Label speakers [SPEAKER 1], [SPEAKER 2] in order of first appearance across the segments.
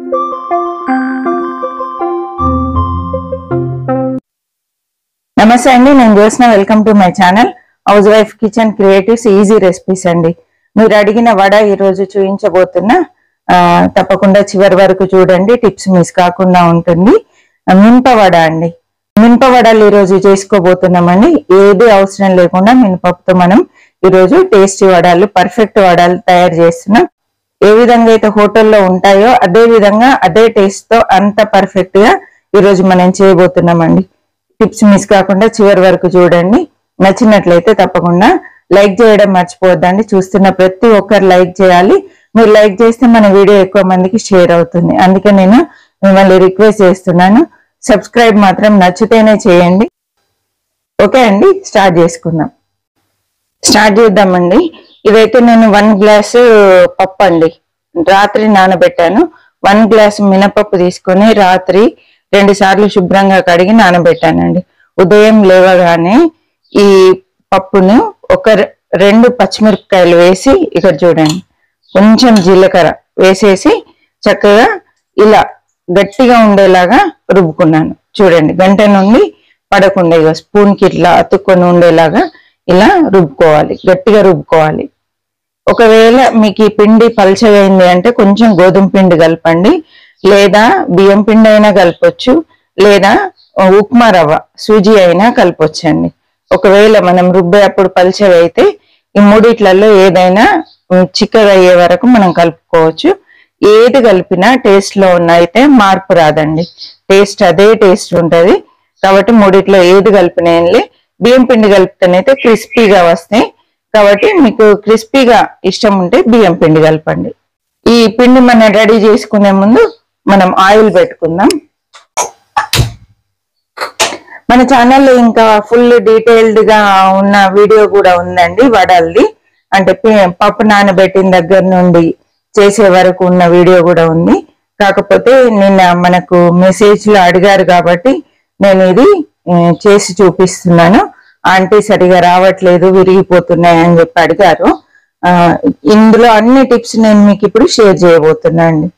[SPEAKER 1] నమస్తే అండి నేను Jyotsna welcome to my channel housewife kitchen creatives easy recipes అండి మీరు అడిగిన వడ ఈ రోజు చూపించబోతున్నా ఆ, తప్పకుండా చివరి వరకు చూడండి టిప్స్ మిస్ కాకుండా ఉంటుంది ఆ, మినప వడ అండి మినప వడలు ఈ రోజు చేసుకోబోతున్నామండి ఏది అవసరం లేకుండా మినపప్పుతో మనం ఈ రోజు టేస్టీ వడలు పర్ఫెక్ట్ వడలు తయారు చేస్తున్నాం ఏ విధంగా అయితే హోటల్లో ఉంటాయో అదే విధంగా అదే టేస్ట్ తో అంత పర్ఫెక్ట్ గా ఈ రోజు మనం చేయబోతున్నామండి టిప్స్ మిస్ కాకుండా చివరి వరకు చూడండి నచ్చినట్లయితే తప్పకుండా లైక్ చేయడం మర్చిపోవద్దండి చూస్తున్న ప్రతి ఒక్కరు లైక్ చేయాలి మీరు లైక్ చేస్తే మన వీడియో ఎక్కువ మందికి షేర్ అవుతుంది అందుకే నేను మిమ్మల్ని రిక్వెస్ట్ చేస్తున్నాను సబ్స్క్రైబ్ మాత్రం నచ్చితేనే చేయండి ఓకే అండి స్టార్ట్ చేసుకుందాం స్టార్ట్ చేద్దామండి ఇదైతే నేను వన్ గ్లాసు పప్పు అండి రాత్రి నానబెట్టాను వన్ గ్లాస్ మినపప్పు తీసుకొని రాత్రి రెండు సార్లు శుభ్రంగా కడిగి నానబెట్టానండి ఉదయం లేవగానే ఈ పప్పును ఒక రె- రెండు పచ్చిమిరపకాయలు వేసి ఇక్కడ చూడండి కొంచెం జీలకర్ర వేసేసి చక్కగా ఇలా గట్టిగా ఉండేలాగా రుబ్బుకున్నాను చూడండి గంట నుండి పడకుండా ఇక స్పూన్ కి ఇట్లా అతుక్కొని ఉండేలాగా ఇలా రుబ్బుకోవాలి గట్టిగా రుబ్బుకోవాలి ఒకవేళ మీకు ఈ పిండి పలచగైంది అంటే కొంచెం గోధుమ పిండి కలపండి లేదా బియ్యం పిండి అయినా కలపొచ్చు లేదా ఉప్మా రవ్వ సూజీ అయినా కలపొచ్చండి ఒకవేళ మనం రుబ్బే అప్పుడు పలచగా అయితే ఈ మూడిట్లలో ఏదైనా ఉమ్, చిక్కగా అయ్యే వరకు మనం కలుపుకోవచ్చు ఏది కలిపినా టేస్ట్ లో ఉన్న అయితే మార్పు రాదండి టేస్ట్ అదే టేస్ట్ ఉంటది కాబట్టి మూడిట్లో ఏది కలిపినా ఏంలే బియ్యం పిండి కలిపితేనైతే క్రిస్పీగా వస్తాయి కాబట్టి మీకు క్రిస్పీగా ఇష్టం ఉంటే బియ్యం పిండి కలపండి ఈ పిండి మనం రెడీ చేసుకునే ముందు మనం ఆయిల్ పెట్టుకుందాం మన ఛానల్లో ఇంకా ఫుల్ డీటెయిల్డ్ గా ఉన్న వీడియో కూడా ఉందండి వడల్ది అంటే పి- పప్పు నానబెట్టిన దగ్గర నుండి చేసే వరకు ఉన్న వీడియో కూడా ఉంది కాకపోతే నిన్న మనకు మెసేజ్ లో అడిగారు కాబట్టి నేను ఇది ఆ, చేసి చూపిస్తున్నాను ఆంటీ సరిగా రావట్లేదు విరిగిపోతున్నాయి అని చెప్పి అడిగారు ఆ, ఇందులో అన్ని టిప్స్ నేను మీకు ఇప్పుడు షేర్ చేయబోతున్నా అండి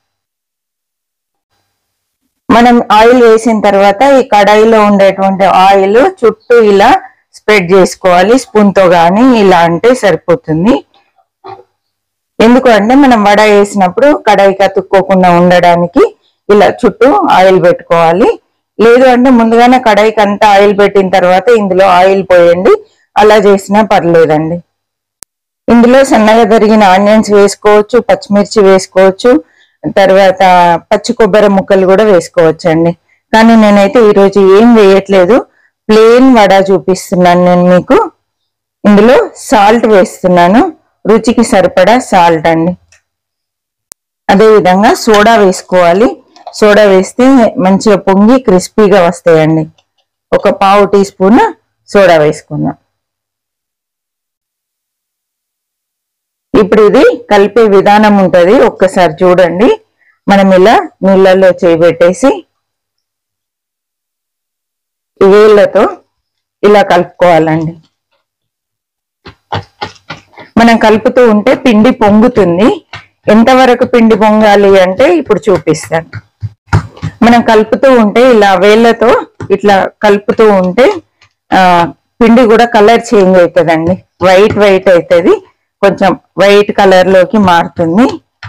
[SPEAKER 1] మనం ఆయిల్ వేసిన తర్వాత ఈ కడాయిలో ఉండేటువంటి ఆయిల్ చుట్టూ ఇలా స్ప్రెడ్ చేసుకోవాలి స్పూన్ తో గానీ ఇలా అంటే సరిపోతుంది ఎందుకు అంటే మనం వడ వేసినప్పుడు కడాయికి అతుక్కోకుండా ఉండడానికి ఇలా చుట్టూ ఆయిల్ పెట్టుకోవాలి లేదు అంటే ముందుగానే కడాయికి అంతా ఆయిల్ పెట్టిన తర్వాత ఇందులో ఆయిల్ పోయండి అలా చేసినా పర్లేదండి ఇందులో సన్నగా తరిగిన ఆనియన్స్ వేసుకోవచ్చు పచ్చిమిర్చి వేసుకోవచ్చు తర్వాత పచ్చి కొబ్బరి ముక్కలు కూడా వేసుకోవచ్చు అండి కానీ నేనైతే ఈరోజు ఏం వేయట్లేదు ప్లెయిన్ వడ చూపిస్తున్నాను నేను మీకు ఇందులో సాల్ట్ వేస్తున్నాను రుచికి సరిపడా సాల్ట్ అండి అదే విధంగా సోడా వేసుకోవాలి సోడా వేస్తే మంచిగా పొంగి క్రిస్పీగా వస్తాయండి ఒక పావు టీ స్పూన్ సోడా వేసుకుందాం ఇప్పుడు ఇది కలిపే విధానం ఉంటది ఒక్కసారి చూడండి మనం ఇలా నీళ్ళల్లో చేయబెట్టేసి ఈ వేళ్ళతో ఇలా కలుపుకోవాలండి మనం కలుపుతూ ఉంటే పిండి పొంగుతుంది ఎంతవరకు పిండి పొంగాలి అంటే ఇప్పుడు చూపిస్తాను మనం కలుపుతూ ఉంటే ఇలా వేళ్ళతో ఇట్లా కలుపుతూ ఉంటే ఆ పిండి కూడా కలర్ చేంజ్ అవుతుందండి వైట్ వైట్ అవుతుంది కొంచెం వైట్ కలర్ లోకి మారుతుంది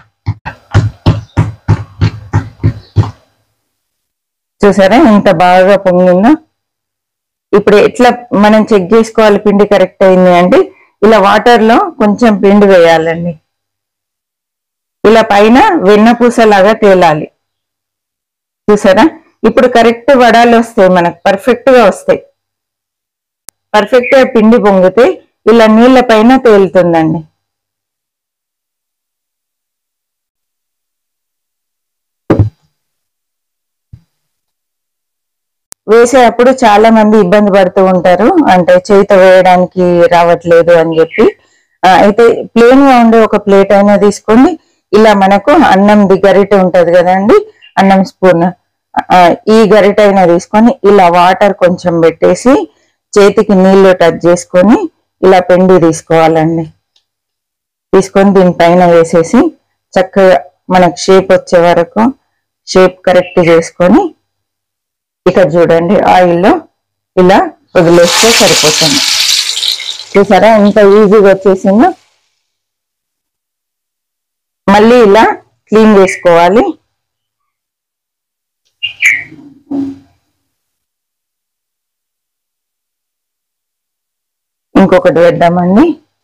[SPEAKER 1] చూసారా ఎంత బాగా పొంగిందో ఇప్పుడు ఎట్లా మనం చెక్ చేసుకోవాలి పిండి కరెక్ట్ అయింది అంటే ఇలా వాటర్ లో కొంచెం పిండి వేయాలండి ఇలా పైన వెన్నపూస లాగా తేలాలి చూసారా ఇప్పుడు కరెక్ట్ వడాలు వస్తాయి మనకు పర్ఫెక్ట్ గా వస్తాయి పర్ఫెక్ట్ గా పిండి పొంగితే ఇలా నీళ్ళ పైన తేలుతుందండి వేసేటప్పుడు చాలా మంది ఇబ్బంది పడుతూ ఉంటారు అంటే చేత వేయడానికి రావట్లేదు అని చెప్పి ఆ, అయితే ప్లేన్ గా ఉండే ఒక ప్లేట్ అయినా తీసుకోండి ఇలా మనకు అన్నంది గరిటె ఉంటది కదండి అన్నం స్పూన్ ఈ గరిటె అయినా తీసుకొని ఇలా వాటర్ కొంచెం పెట్టేసి చేతికి నీళ్లు టచ్ చేసుకొని ఇలా పిండి తీసుకోవాలండి తీసుకొని దీనిపైన వేసేసి చక్కగా మనకు షేప్ వచ్చే వరకు షేప్ కరెక్ట్ చేసుకొని ఇక్కడ చూడండి ఆయిల్లో ఇలా వదిలేస్తే సరిపోతుంది చూసారా ఎంత ఈజీగా వచ్చేసిందో మళ్ళీ ఇలా క్లీన్ చేసుకోవాలి ఇంకొకటి వేద్దామండి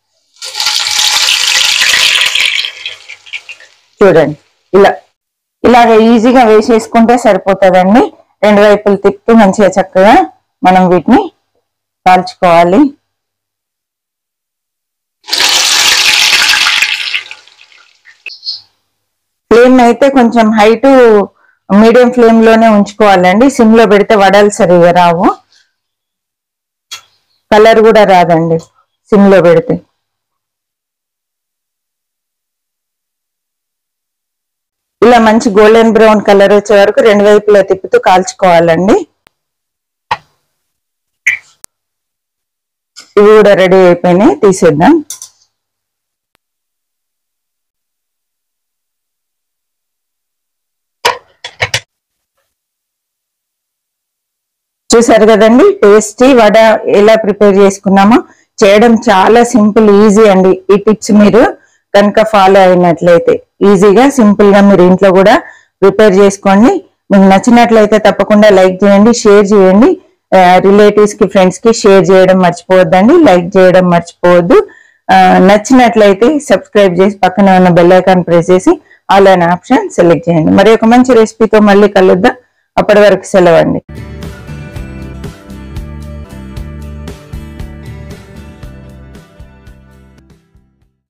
[SPEAKER 1] చూడండి ఇలా ఇలాగ ఈజీగా వేసేసుకుంటే సరిపోతుందండి రెండు వైపులు తిప్పి మంచిగా చక్కగా మనం వీటిని కాల్చుకోవాలి ఫ్లేమ్ అయితే కొంచెం హైట్ మీడియం ఫ్లేమ్ లోనే ఉంచుకోవాలండి సిమ్ లో పెడితే వడలు సరిగా రావు కలర్ కూడా రాదండి సిమ్ లో పెడితే ఇలా మంచి గోల్డెన్ బ్రౌన్ కలర్ వచ్చే వరకు రెండు వైపులా తిప్పుతూ కాల్చుకోవాలండి ఇవి కూడా రెడీ అయిపోయినాయి తీసేద్దాం చూసారు కదండి టేస్టీ వడ ఎలా ప్రిపేర్ చేసుకున్నామో చేయడం చాలా సింపుల్ ఈజీ అండి ఈ టిప్స్ మీరు కనుక ఫాలో అయినట్లయితే ఈజీగా సింపుల్ గా మీరు ఇంట్లో కూడా ప్రిపేర్ చేసుకోండి మీకు నచ్చినట్లయితే తప్పకుండా లైక్ చేయండి షేర్ చేయండి రిలేటివ్స్ కి ఫ్రెండ్స్ కి షేర్ చేయడం మర్చిపోవద్దండి లైక్ చేయడం మర్చిపోవద్దు ఆ, నచ్చినట్లయితే సబ్స్క్రైబ్ చేసి పక్కనే ఉన్న బెల్ ఐకాన్ ప్రెస్ చేసి ఆల్ అనే ఆప్షన్ సెలెక్ట్ చేయండి మరి ఒక మంచి రెసిపీతో మళ్ళీ కలుద్దాం అప్పటి వరకు సెలవండి